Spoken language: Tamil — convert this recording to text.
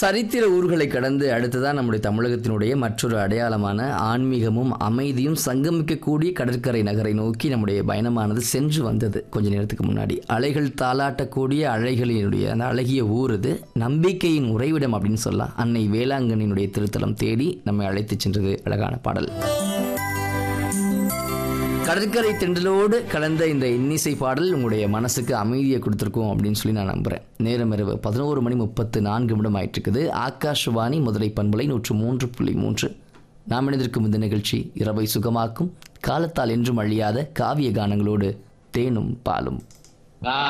சரித்திர ஊர்களை கடந்து அடுத்ததான் நம்முடைய தமிழகத்தினுடைய மற்றொரு அடையாளமான ஆன்மீகமும் அமைதியும் சங்கமிக்கக்கூடிய கடற்கரை நகரை நோக்கி நம்முடைய பயணமானது சென்று வந்தது கொஞ்ச நேரத்துக்கு முன்னாடி அலைகள் தாளாட்டக்கூடிய அலைகளினுடைய அந்த அழகிய ஊர் இது நம்பிக்கையின் உறைவிடம் அப்படின்னு சொல்லலாம் அன்னை வேளாங்கண்ணியினுடைய திருத்தலம் தேடி நம்மை அழைத்துச் சென்றது அழகான பாடல் கடற்கரை தென்றலோடு கலந்த இந்த இன்னிசை பாடல் உங்களுடைய மனசுக்கு அமைதியை கொடுத்துருக்கோம் அப்படின்னு சொல்லி நான் நம்புகிறேன் நேரம் இரவு பதினோரு மணி முப்பத்து நான்கு நிமிடம் ஆயிட்டு இருக்குது ஆகாஷ்வாணி மதுரை பண்பலை நூற்று மூன்று புள்ளி மூன்று நாம் இணைந்திருக்கும் இந்த நிகழ்ச்சி இரவை சுகமாக்கும் காலத்தால் என்றும் அழியாத காவிய கானங்களோடு தேனும் பாலும் ஆ